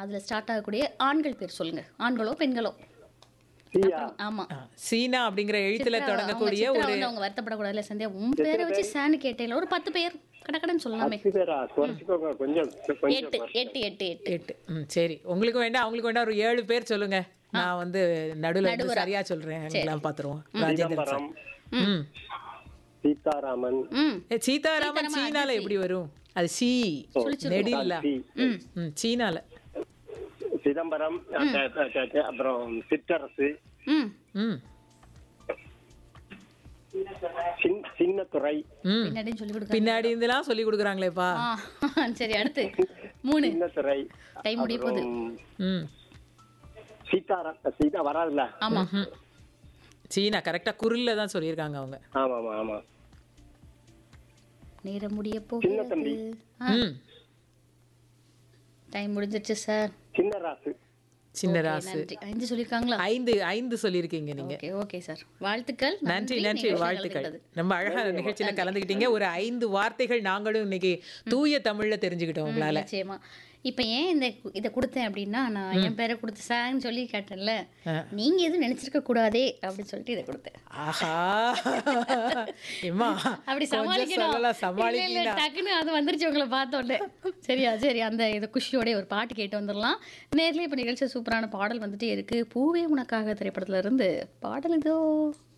அதுல ஸ்டார்ட் ஆகக்கூடிய ஆண்கள் பேர் சொல்லுங்க ஆண்களோ பெண்களோ சியா ஆமா ஆ, சீனா அப்படிங்கிற எழுத்துல சித்ரா, தொடங்கக்கூடிய அவங்க சித்ரா ஒரு வந்து அவங்க வருத்தப்படக்கூடாதுல சந்தியா உன் பேரை வச்சு சான்னு கேட்டேல ஒரு பத்து பேர் கடக்கடன்னு சொல்லலாமே பத்து பேரா குறைச்சிக்கோங்க கொஞ்சம் கொஞ்சம் எட்டு எட்டு எட்டு எட்டு எட்டு ம் சரி உங்களுக்கு வேண்டாம் அவங்களுக்கு வேண்டாம் ஒரு ஏழு பேர் சொல்லுங்க நான் வந்து நடுவுல வந்து சரியா சொல்றேன் எல்லாம் பாத்துருவோம் ராஜேந்திரன் சார் சிதம்பரம் ம் சீதாராமன் ம் ஏ, சீதாராமன் சீனால எப்படி வரும் அது சி நெடி இல்ல சி. ம் சீனால சிதம்பரம் அ, த- த- த- த- அப்புறம் சிற்றரசு ம் ம் சின்- சின்னத்துறை ம் பின்னாடின்னு சொல்லி கொடுக்க பின்னாடி இருந்தெல்லாம் சொல்லி கொடுக்குறாங்களேப்பா ஆ, சரி அடுத்து மூணு சின்னத்துறை டைம் முடிய போகுது அப்புறம் ம் சீதாரா சீதா வராதுல்ல ஆமா சீனா கரெக்டா குரல்ல தான் சொல்லியிருக்காங்க அவங்க ஆமா ஆமா ஆமா நேரம் முடிய சின்ன தம்பி. போகுது ம் டைம் முடிஞ்சிருச்சு சார் சின்னராசு சின்ன ஓகே, ராசு நன்றி ஐந்து சொல்லிருக்காங்களா ஐந்து ஐந்து சொல்லியிருக்கீங்க நீங்க ஓகே ஓகே சார் வாழ்த்துக்கள் நன்றி நன்றி நிகழ்ச்சியில் வாழ்த்துக்கள் கலந்துக்கிட்டது. ரொம்ப அழகா நிகழ்ச்சியில கலந்துக்கிட்டீங்க ஒரு ஐந்து வார்த்தைகள் நாங்களும் இன்னைக்கு தூய தமிழ்ல தெரிஞ்சுக்கிட்டோம் உங்களால நிச்சயமா இப்ப ஏன் இந்த கு- இதை கொடுத்தேன் அப்படின்னா நான் என் பேரை கொடுத்து சார்னு சொல்லி கேட்டேன்ல நீங்க எதுவும் நினைச்சிருக்க கூடாதே அப்படின்னு சொல்லிட்டு இதை கொடுத்தேன் ஆஹா எம்மா அப்படி கொஞ்சம் சமாளிக்கணும் சொல்லலாம் இல்ல, இல்ல, சமாளிக்கீங்க டக்குன்னு அது வந்துருச்சு உங்களை பார்த்தோன்னே சரியா சரி அந்த இது குஷியோட ஒரு பாட்டு கேட்டு வந்துடலாம் நேர்லயே இப்ப நிகழ்ச்சி சூப்பரான பாடல் வந்துட்டே இருக்கு பூவே உனக்காக திரைப்படத்துல இருந்து பாடல் இதோ